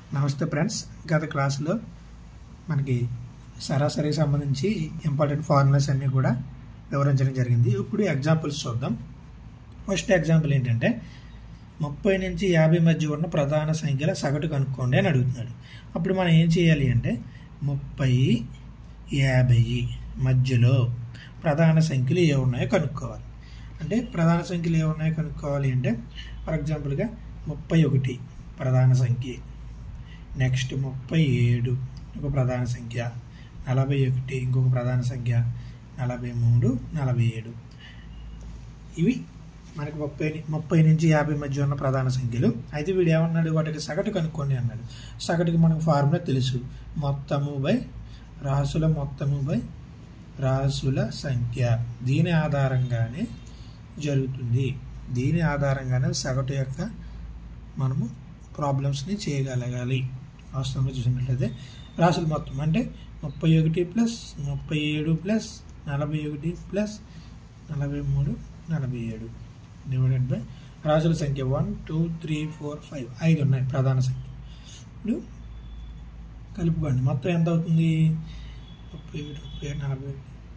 నమస్తే ఫ్రెండ్స్ గత క్లాసులో మనకి సరాసరికి సంబంధించి ఇంపార్టెంట్ ఫార్ములాస్ అన్నీ కూడా వివరించడం జరిగింది ఇప్పుడు ఎగ్జాంపుల్స్ చూద్దాం ఫస్ట్ ఎగ్జాంపుల్ ఏంటంటే ముప్పై నుంచి యాభై మధ్య ఉన్న ప్రధాన సంఖ్యల సగటు కనుక్కోండి అని అడుగుతున్నాడు అప్పుడు మనం ఏం చేయాలి అంటే ముప్పై యాభై మధ్యలో ప్రధాన సంఖ్యలు ఏ ఉన్నాయో కనుక్కోవాలి అంటే ప్రధాన సంఖ్యలు ఏ ఉన్నాయో కనుక్కోవాలి అంటే ఫర్ ఎగ్జాంపుల్గా ముప్పై ఒకటి ప్రధాన సంఖ్య నెక్స్ట్ ముప్పై ఏడు ఒక ప్రధాన సంఖ్య నలభై ఒకటి ఇంకొక ప్రధాన సంఖ్య నలభై మూడు నలభై ఏడు ఇవి మనకి ముప్పై ముప్పై నుంచి యాభై మధ్య ఉన్న ప్రధాన సంఖ్యలు అయితే వీడు ఏమన్నాడు వాటికి సగటు కనుక్కోండి అన్నాడు సగటుకి మనకు ఫార్ములా తెలుసు మొత్తము బై రాసుల మొత్తము బై రాసుల సంఖ్య దీని ఆధారంగానే జరుగుతుంది దీని ఆధారంగానే సగటు యొక్క మనము ప్రాబ్లమ్స్ని చేయగలగాలి వాస్తవంగా చూసినట్లయితే రాసుల మొత్తం అంటే ముప్పై ఒకటి ప్లస్ ముప్పై ఏడు ప్లస్ నలభై ఒకటి ప్లస్ నలభై మూడు నలభై ఏడు డివైడెడ్ బై రాసుల సంఖ్య one two three four five ఐదు ఉన్నాయి ప్రధాన సంఖ్య ఇప్పుడు కలుపుకోండి మొత్తం ఎంత అవుతుంది ముప్పై ఏడు ముప్పై ఏడు నలభై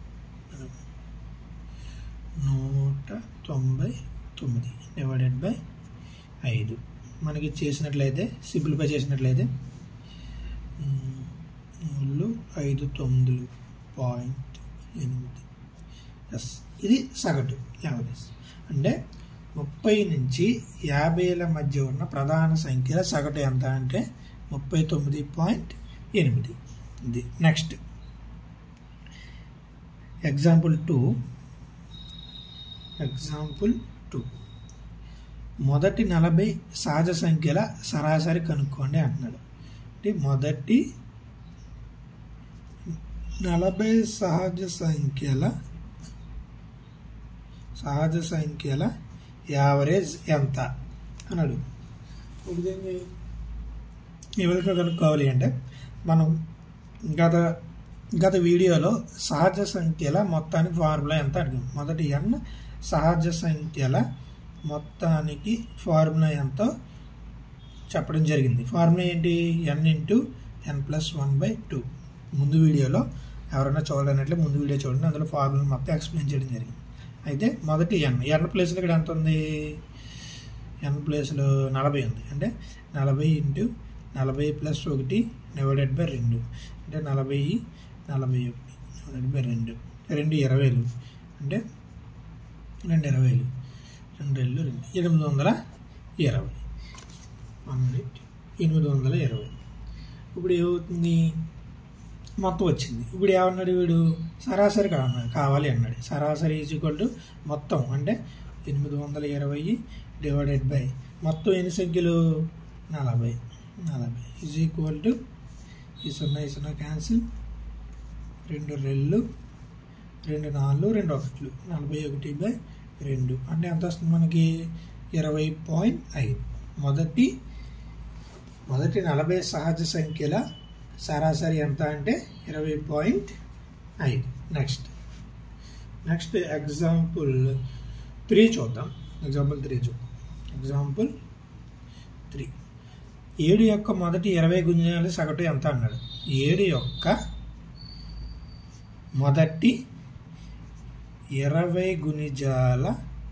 నూట తొంభై తొమ్మిది డివైడెడ్ బై ఐదు మనకి చేసినట్లయితే సింప్లిఫై చేసినట్లయితే మూడు ఐదు తొమ్మిదిలు పాయింట్ ఎనిమిది ఎస్ ఇది సగటు యావరేజ్ అంటే ముప్పై నుంచి యాభైల మధ్య ఉన్న ప్రధాన సంఖ్యల సగటు ఎంత అంటే ముప్పై తొమ్మిది పాయింట్ ఎనిమిది ఇది next example two example two మొదటి నలభై సహజ సంఖ్యల సరాసరి కనుక్కోండి అంటున్నాడు అంటే మొదటి నలభై సహజ సంఖ్యల సహజ సంఖ్యల యావరేజ్ ఎంత అని అడుగు ఇప్పుడు దీన్ని ఏ విధంగా కనుక్కోవాలి అంటే మనం గత గత వీడియోలో సహజ సంఖ్యల మొత్తానికి ఫార్ములా ఎంత అడిగాం మొదటి ఎన్ సహజ సంఖ్యల మొత్తానికి ఫార్ములా ఎంతో చెప్పడం జరిగింది ఫార్ములా ఏంటి N into N plus one by two ముందు వీడియోలో ఎవరైనా చూడాలన్నట్లే ముందు వీడియో చూడండి అందులో ఫార్ములా మొత్తం ఎక్స్ప్లెయిన్ చేయడం జరిగింది అయితే మొదటి ఎన్ ఎన్ ప్లేస్లో ఇక్కడ ఎంత ఉంది ఎన్ ప్లేస్లో నలభై ఉంది అంటే నలభై ఇంటూ నలభై ప్లస్ ఒకటి డివైడెడ్ బై రెండు అంటే నలభై నలభై ఒకటి డివైడెడ్ బై రెండు రెండు ఇరవైలు అంటే రెండు ఇరవైలు రెండు రెండు రెండు ఎనిమిది వందల ఇరవై వన్ మినిట్ ఎనిమిది వందల ఇరవై ఇప్పుడు ఏమవుతుంది మొత్తం వచ్చింది ఇప్పుడు ఏమన్నాడు వీడు సరాసరి కావాలి కావాలి అన్నాడు సరాసరి ఈజ్ ఈక్వల్ టు మొత్తం అంటే ఎనిమిది వందల ఇరవై డివైడెడ్ బై మొత్తం ఎన్ని సంఖ్యలు నలభై నలభై ఈజ్ ఈక్వల్ టు ఈ సున్నా ఈ సున్నా క్యాన్సిల్ రెండు రెళ్ళు రెండు నాలుగు రెండు ఒకట్లు నలభై ఒకటి బై రెండు అంటే ఎంత వస్తుంది మనకి ఇరవై పాయింట్ ఐదు మొదటి మొదటి నలభై సహజ సంఖ్యల సరాసరి ఎంత అంటే ఇరవై పాయింట్ ఐదు నెక్స్ట్ నెక్స్ట్ ఎగ్జాంపుల్ త్రీ చూద్దాం ఎగ్జాంపుల్ త్రీ చూద్దాం ఎగ్జాంపుల్ త్రీ ఏడు యొక్క మొదటి ఇరవై గుంజాల సగటు ఎంత అన్నాడు ఏడు యొక్క మొదటి ఇరవై గుణిజాల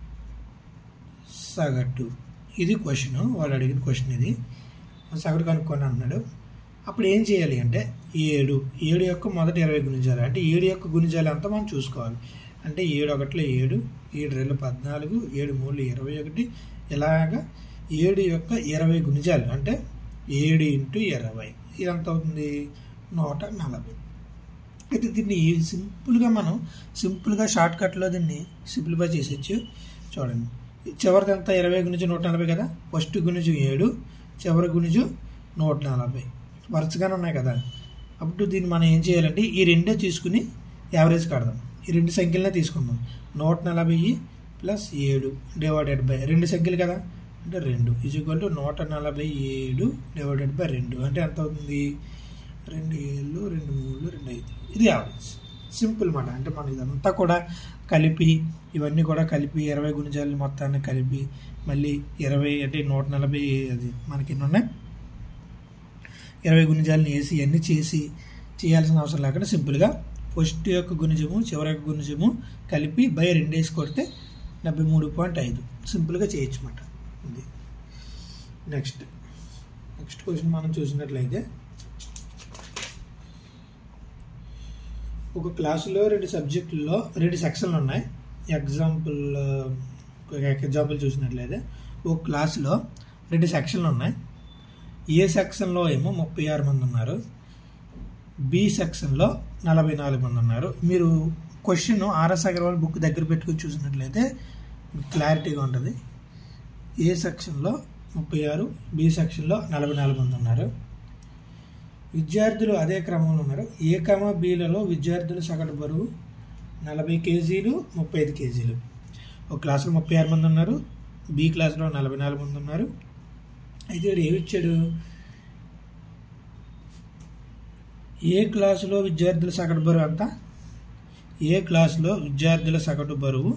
సగటు ఇది క్వశ్చన్ వాళ్ళు అడిగిన క్వశ్చన్ ఇది సగటు కనుక్కొని అంటున్నాడు అప్పుడు ఏం చేయాలి అంటే ఏడు ఏడు యొక్క మొదటి ఇరవై గుణిజాలు అంటే ఏడు యొక్క గుణిజాలు అంతా మనం చూసుకోవాలి అంటే ఏడు ఒకటిలో ఏడు ఏడు రెండు పద్నాలుగు ఏడు మూడు ఇరవై ఒకటి ఇలాగా ఏడు యొక్క ఇరవై గుణిజాలు అంటే ఏడు ఇంటూ ఇరవై ఇదంత అవుతుంది నూట నలభై అయితే దీన్ని సింపుల్గా మనం సింపుల్గా షార్ట్ కట్లో దీన్ని సింప్లిఫై చేసేచ్చు చూడండి చివరిది అంతా ఇరవై గుణిజు నూట నలభై కదా ఫస్ట్ గుణిజు ఏడు చివరి గుణిజు నూట నలభై వరుసగానే ఉన్నాయి కదా అప్పుడు దీన్ని మనం ఏం చేయాలంటే ఈ రెండే తీసుకుని యావరేజ్ కడదాం ఈ రెండు సంఖ్యలనే తీసుకుందాం నూట నలభై ప్లస్ ఏడు డివైడెడ్ బై రెండు సంఖ్యలు కదా అంటే రెండు ఈజ్ ఈక్వల్ టు నూట నలభై ఏడు డివైడెడ్ బై రెండు అంటే ఎంత అవుతుంది రెండు ఏళ్ళు రెండు మూడు రెండు ఐదు ఇది యావరేజ్ సింపుల్ మాట అంటే మనం ఇదంతా కూడా కలిపి ఇవన్నీ కూడా కలిపి ఇరవై గుణిజాలు మొత్తాన్ని కలిపి మళ్ళీ ఇరవై అంటే నూట నలభై అది మనకి ఎన్ని ఉన్నాయి ఇరవై గుణిజాలను వేసి ఇవన్నీ చేసి చేయాల్సిన అవసరం లేకుండా సింపుల్గా ఫస్ట్ యొక్క గుణిజము చివరి యొక్క గుణిజము కలిపి బై రెండు వేసి కొడితే డెబ్బై మూడు పాయింట్ ఐదు సింపుల్గా చేయొచ్చు అన్నమాట ఇది నెక్స్ట్ నెక్స్ట్ క్వశ్చన్ మనం చూసినట్లయితే ఒక క్లాసులో రెండు సబ్జెక్టుల్లో రెండు సెక్షన్లు ఉన్నాయి ఎగ్జాంపుల్ ఒక ఎగ్జాంపుల్ చూసినట్లయితే ఒక క్లాసులో రెండు సెక్షన్లు ఉన్నాయి ఏ సెక్షన్లో ఏమో ముప్పై ఆరు మంది ఉన్నారు బి సెక్షన్లో నలభై నాలుగు మంది ఉన్నారు మీరు క్వశ్చన్ ఆర్ఎస్ అగర్వాల్ బుక్ దగ్గర పెట్టుకుని చూసినట్లయితే క్లారిటీగా ఉంటుంది ఏ సెక్షన్లో ముప్పై ఆరు బి సెక్షన్లో నలభై నాలుగు మంది ఉన్నారు విద్యార్థులు అదే క్రమంలో ఉన్నారు ఏ క్రమ బీలలో విద్యార్థుల సగటు బరువు నలభై కేజీలు ముప్పై ఐదు కేజీలు ఒక క్లాసులో ముప్పై ఆరు మంది ఉన్నారు బి క్లాస్లో నలభై నాలుగు మంది ఉన్నారు అయితే ఇక్కడ ఏమి ఇచ్చాడు ఏ క్లాసులో విద్యార్థుల సగటు బరువు ఎంత ఏ క్లాసులో విద్యార్థుల సగటు బరువు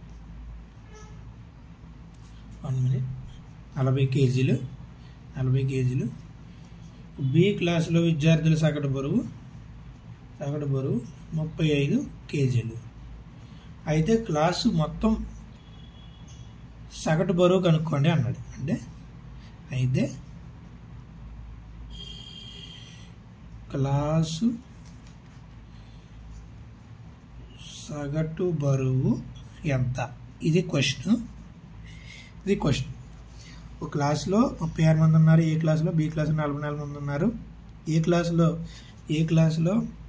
వన్ మినిట్ నలభై కేజీలు నలభై కేజీలు బి క్లాసులో విద్యార్థుల సగటు బరువు సగటు బరువు ముప్పై ఐదు కేజీలు అయితే క్లాసు మొత్తం సగటు బరువు కనుక్కోండి అన్నాడు అంటే అయితే క్లాసు సగటు బరువు ఎంత ఇది క్వశ్చన్ ఇది క్వశ్చన్ ఒక క్లాస్లో ముప్పై ఆరు మంది ఉన్నారు ఏ క్లాస్లో బి క్లాస్లో నలభై నాలుగు మంది ఉన్నారు ఏ క్లాసులో ఏ క్లాసులో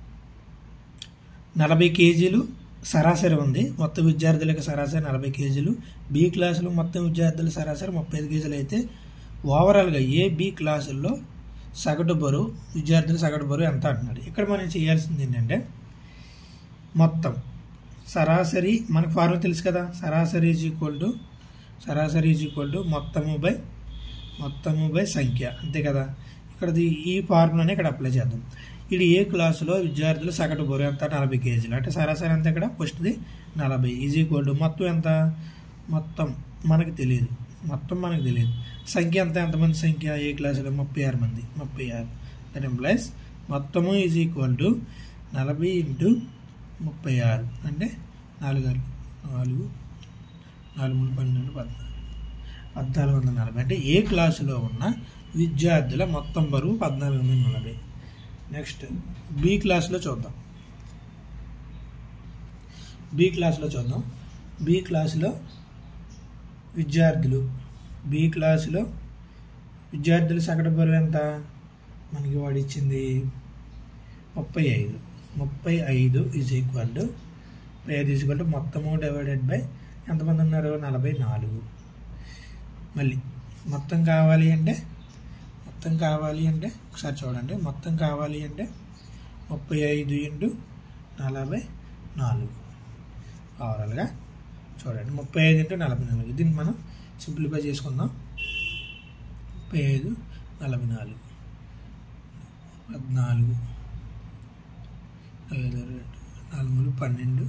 నలభై కేజీలు సరాసరి ఉంది మొత్తం విద్యార్థులకు సరాసరి నలభై కేజీలు బి క్లాసులో మొత్తం విద్యార్థుల సరాసరి ముప్పై ఐదు కేజీలు అయితే ఓవరాల్గా ఏ బి క్లాసుల్లో సగటు బరువు విద్యార్థుల సగటు బరువు ఎంత అంటున్నాడు ఇక్కడ మనం చేయాల్సింది ఏంటంటే మొత్తం సరాసరి మనకు ఫార్ములా తెలుసు కదా సరాసరి ఈజ్ ఈక్వల్ టు సరాసరి ఈజ్ ఈక్వల్ టు మొత్తము బై మొత్తము బై సంఖ్య అంతే కదా ఇక్కడ ఈ ఫార్ములాని ఇక్కడ అప్లై చేద్దాం ఇది ఏ క్లాసులో విద్యార్థులు సగటు బరువు ఎంత నలభై కేజీలు అంటే సరాసరి ఎంత ఇక్కడ ఫస్ట్ది నలభై ఈజ్ ఈక్వల్ టు మొత్తం ఎంత మొత్తం మనకు తెలియదు మొత్తం మనకు తెలియదు సంఖ్య ఎంత ఎంతమంది సంఖ్య ఏ క్లాసులో ముప్పై ఆరు మంది ముప్పై ఆరు దట్ ఎంప్లాయిస్ మొత్తము ఈజ్ ఈక్వల్ టు నలభై ఇంటూ ముప్పై ఆరు అంటే నాలుగు ఆరు నాలుగు నాలుగు మూడు పన్నెండు పద్నాలుగు పద్నాలుగు వందల నలభై అంటే ఏ క్లాసులో ఉన్న విద్యార్థుల మొత్తం బరువు పద్నాలుగు వందల నలభై నెక్స్ట్ బి క్లాస్లో చూద్దాం బి క్లాస్లో చూద్దాం బి క్లాస్లో విద్యార్థులు బి క్లాసులో విద్యార్థుల సగటు బరువు ఎంత మనకి వాడు ఇచ్చింది ముప్పై ఐదు ముప్పై ఐదు ఈజ్ ఈక్వల్ టు ముప్పై ఐదు ఈజ్ ఈక్వల్ టు మొత్తము డివైడెడ్ బై ఎంతమంది ఉన్నారు నలభై నాలుగు మళ్ళీ మొత్తం కావాలి అంటే మొత్తం కావాలి అంటే ఒకసారి చూడండి మొత్తం కావాలి అంటే ముప్పై ఐదు ఇంటూ నలభై నాలుగు ఓవరాల్గా చూడండి ముప్పై ఐదు ఇంటూ నలభై నాలుగు దీన్ని మనం సింప్లిఫై చేసుకుందాం ముప్పై ఐదు నలభై నాలుగు పద్నాలుగు ఐదు రెండు నాలుగు పన్నెండు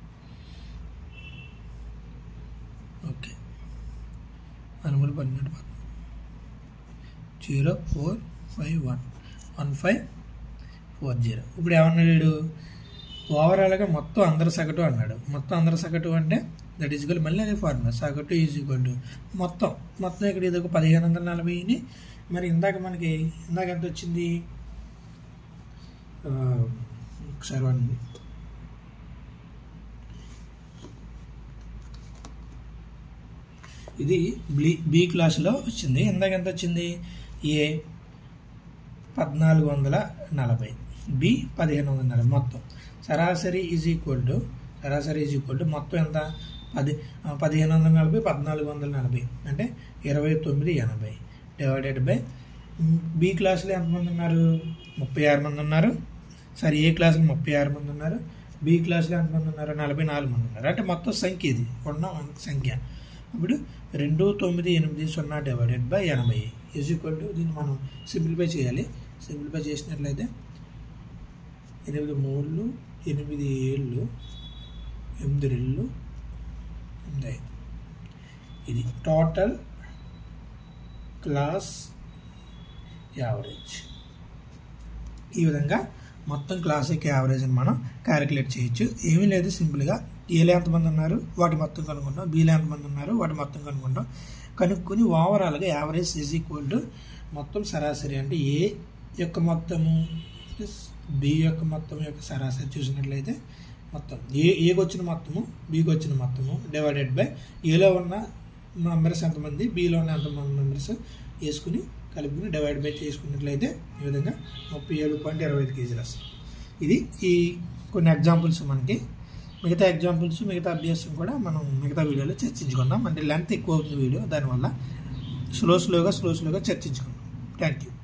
ఓకే నాలుగు పన్నెండు పద్నాలుగు zero four five one one five four zero ఇప్పుడు ఏమన్నాడు ఓవరాల్గా మొత్తం అందరి సగటు అన్నాడు మొత్తం అందరి సగటు అంటే దట్ ఈజ్ ఈక్వల్ మళ్ళీ అదే ఫార్ములా సగటు ఈజ్ ఈక్వల్ టు మొత్తం మొత్తం ఇక్కడ ఇది ఒక పదిహేను వందల నలభైని మరి ఇందాక మనకి ఇందాక ఎంత వచ్చింది ఆ, ఒకసారి వన్ ఇది బి బి క్లాసులో వచ్చింది ఇందాక ఎంత వచ్చింది ఏ పద్నాలుగు వందల నలభై బి పదిహేను వందల నలభై మొత్తం సరాసరి ఈజ్ ఈక్వల్ టు సరాసరి ఈజ్ ఈక్వల్ టు మొత్తం ఎంత పది ఆ, పదిహేను వందల నలభై పద్నాలుగు వందల నలభై అంటే ఇరవై తొమ్మిది ఎనభై డివైడెడ్ బై బి క్లాసులో ఎంతమంది ఉన్నారు ముప్పై ఆరు మంది ఉన్నారు సరే ఏ క్లాసులో ముప్పై ఆరు మంది ఉన్నారు బి క్లాసులో ఎంతమంది ఉన్నారు నలభై నాలుగు మంది ఉన్నారు అంటే మొత్తం సంఖ్య ఇది ఉన్న సంఖ్య ఇప్పుడు రెండు తొమ్మిది ఎనిమిది సున్నా డివైడెడ్ బై ఎనభై ఈజ్ ఈక్వల్ టు దీన్ని మనం సింప్లిఫై చేయాలి సింప్లిఫై చేసినట్లయితే ఎనిమిది మూడు ఎనిమిది ఏళ్ళు ఎనిమిది రెళ్ళు ఎనిమిది ఐదు ఇది టోటల్ క్లాస్ యావరేజ్ ఈ విధంగా మొత్తం క్లాసిక్ యావరేజ్ని మనం క్యాలిక్యులేట్ చేయొచ్చు ఏమీ లేదు సింపుల్గా ఏలో ఎంతమంది ఉన్నారు వాటి మొత్తం కనుక్కుంటాం బీలో ఎంతమంది ఉన్నారు వాటి మొత్తం కనుక్కుంటాం కనుక్కొని ఓవరాల్గా యావరేజ్ ఈజ్ ఈక్వల్ టు మొత్తం సరాసరి అంటే ఏ యొక్క మొత్తము బి యొక్క మొత్తం యొక్క సరాసరి చూసినట్లయితే మొత్తం ఏ ఏకి వచ్చిన మొత్తము బికి వచ్చిన మొత్తము డివైడెడ్ బై ఏలో ఉన్న మెంబర్స్ ఎంతమంది బిలో ఉన్న ఎంతమంది మెంబర్స్ వేసుకుని కలుపుకుని డివైడ్ బై చేసుకున్నట్లయితే ఈ విధంగా ముప్పై ఏడు పాయింట్ ఇరవై ఐదు కేజీలు వస్తుంది ఇది ఈ కొన్ని ఎగ్జాంపుల్స్ మనకి మిగతా ఎగ్జాంపుల్స్ మిగతా అభ్యాసం కూడా మనం మిగతా వీడియోలో చర్చించుకుందాం అంటే లెంత్ ఎక్కువ అవుతుంది వీడియో దానివల్ల స్లో స్లోగా స్లో స్లోగా చర్చించుకుందాం థ్యాంక్ యూ